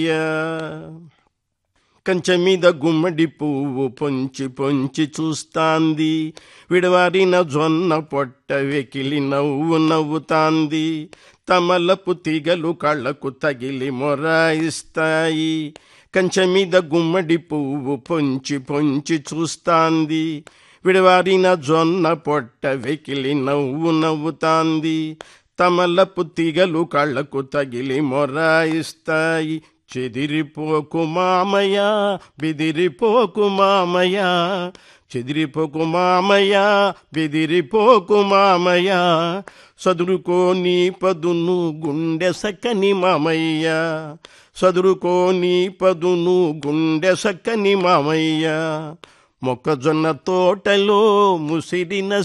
కంచె మీద గుమ్మడి పువ్వు పొంచి పొంచి చూస్తాంది విడవారిన జొన్న పొట్ట వెకిలి నవ్వు నవ్వుతాంది తమలపు తీగలు కళ్ళకు తగిలి మొరాయిస్తాయి కంచె మీద గుమ్మడి పువ్వు పొంచి పొంచి చూస్తాంది విడవారిన జొన్న పొట్ట వెకిలి నవ్వు నవ్వుతాంది తమలపు తీగలు కళ్ళకు తగిలి మొరాయిస్తాయి చెదిరిపోకు మామయ్య బెదిరిపోకు మామయ్య చెదిరిపోకు మామయ్య బెదిరిపోకు మామయ్య సదురుకో నీ పదును గుండె సక్కని మామయ్య సదురుకో నీ పదును గుండె సక్కని మామయ్య మొక్కజొన్న తోటలో ముసిరిన